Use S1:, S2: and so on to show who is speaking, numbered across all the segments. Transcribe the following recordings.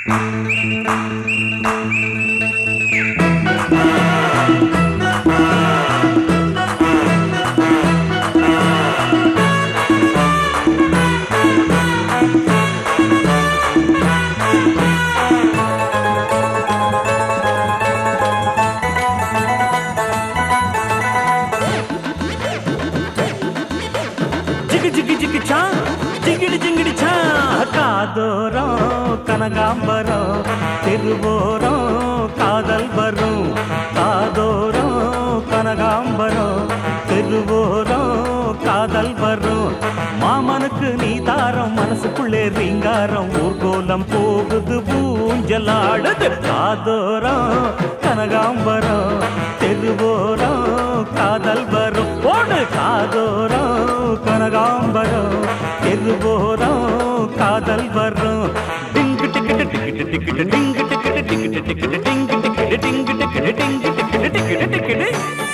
S1: జిగి జిగి జిగి చా జిగిడి జింగిడి చా காதோரம் கனகாம்பரம் திருவோரம் காதல் வரும் காதோரம் கனகாம்பரம் திருவோரம் காதல் வரும் மாமனுக்கு நீ தாரம் மனசுக்குள்ளே ரீங்காரம் ஊர்கோலம் போகுது ஊஞ்சலாடுது காதோரம் கனகாம்பரம் தெருவோரம் காதல் வரும் ஓடு காதோரம் கனகாம்பரம் தெருவோரம் காதல் வரும் டிங்கு டிக்கிட்டு டிக்கிட்டு டிக்கிட்டு டிங்கு டிக்கிட்டு டிக்கிட்டு டிக்கிட்டு டிங்கு டிக்கிட்டு டிங்கு டிக்கிட்டு டிங்கு டிக்கிட்டு டிக்கிட்டு டிக்கிட்டு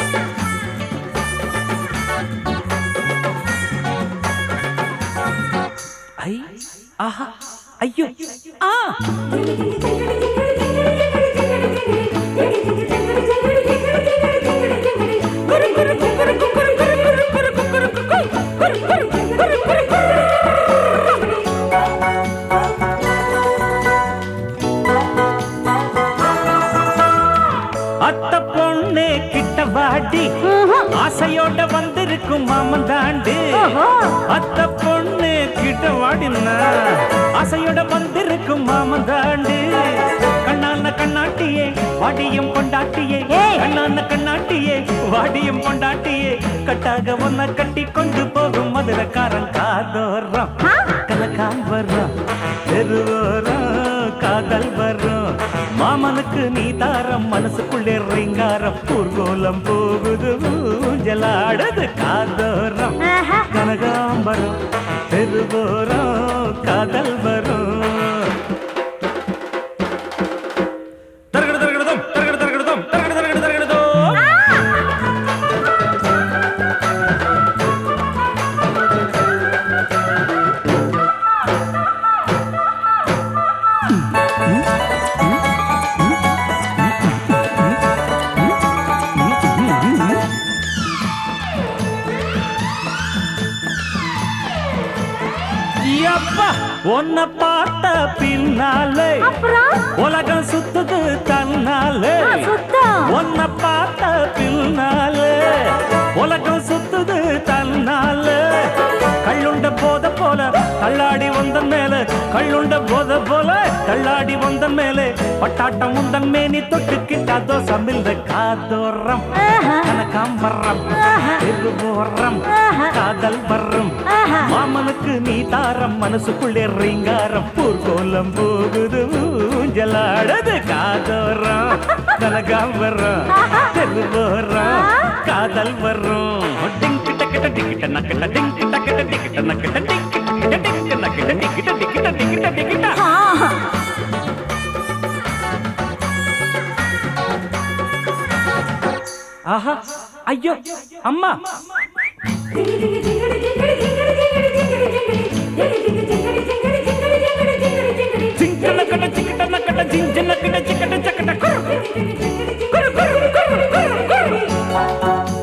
S1: ஐ ஆஹா ஐயோ ஆ அத்த பொண்ணு கிட்ட வாடி ஆசையோட வந்திருக்கும் மாமன் தாண்டு அத்த பொண்ணு கிட்ட வாடினா ஆசையோட வந்திருக்கும் மாமன் தாண்டு கண்ணான கண்ணாட்டியே வாடியும் கொண்டாட்டியே கண்ணான கண்ணாட்டியே வாடியும் கொண்டாட்டியே கட்டாக ஒன்ன கட்டி கொண்டு போகும் மதுரக்காரன் காதோரம் கனகாம்பரம் தெருவோரம் காதல் வரும் மாமனுக்கு நீ தாரம் மனசுக்குள்ளே ரிங்காரம் ஊர்கோலம் போகுது ஊஞ்சலாடுது காதோரம் கனகாம்பரம் தெருவோரம் காதல் வரும் தரகடு தரகடுதம் தரகடு தரகடுதம் தரகடு தரகடு தரகடுதோ யப்பா உன்னை பார்த்த பின்னாலே உலகம் சுத்துது தன்னாலே உன்னை பார்த்த பின்னாலே உலகம் சுத்துது தன்னாலே கள்ளுண்ட போத போல தள்ளாடி வந்தன் மேல கள்ளுண்ட போத போல தள்ளாடி வந்தன் மேலே பட்டாட்டம் உந்தன் மேனி தொட்டு கிட்டாதோ சமிழ்ந்த காதோரம் கனகாம்பரம் திருவோரம் காதல் வர்றம் மாமனுக்கு நீ தாரம் மனசுக்குள்ளே ரீங்காரம் ஊர்கோலம் போகுது ஊஞ்சலாடுது காதோரம் கனகாம்பரம் திருவோரம் காதல் வர்றம் டிங்கு டக்கிட்ட டிக்கிட்ட நக்கிட்ட டிங்கு டக்கிட்ட டிக்கிட்ட நக்கிட்ட டிங்கிட்ட டிங்கிட்ட நக்கிட்ட டிங்கிட்ட டிங்கிட்ட டிங்கிட்ட டிங்கிட்ட ஆஹா ஐயோ அம்மா சிங்கன கட்ட சிக்கட்ட கட்ட சிஞ்சன கட்ட சிக்கட்ட சக்கட்ட குரு குரு குரு குரு குரு குரு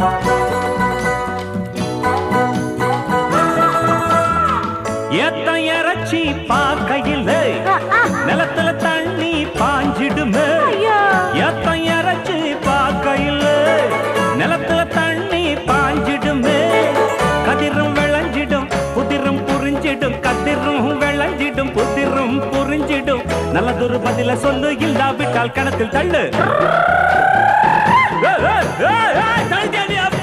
S1: ஏத்தம் இறச்சி பார்க்கையில் நிலத்துல தண்ணி பாஞ்சிடுமே ஏத்தம் இறச்சி பார்க்கையில் நிலத்துல தண்ணி பாஞ்சிடுமே கதிரும் விளைஞ்சிடும் புதிரும் புரிஞ்சிடும் கதிரும் விளைஞ்சிடும் புதிரும் புரிஞ்சிடும் நல்லதொரு பதில சொல்லு இல்லாவிட்டால் கணத்தில் தள்ளு ஏய், ஏய், ஏய், ஏய், தள்ளிட்டியா நீ அப்பா?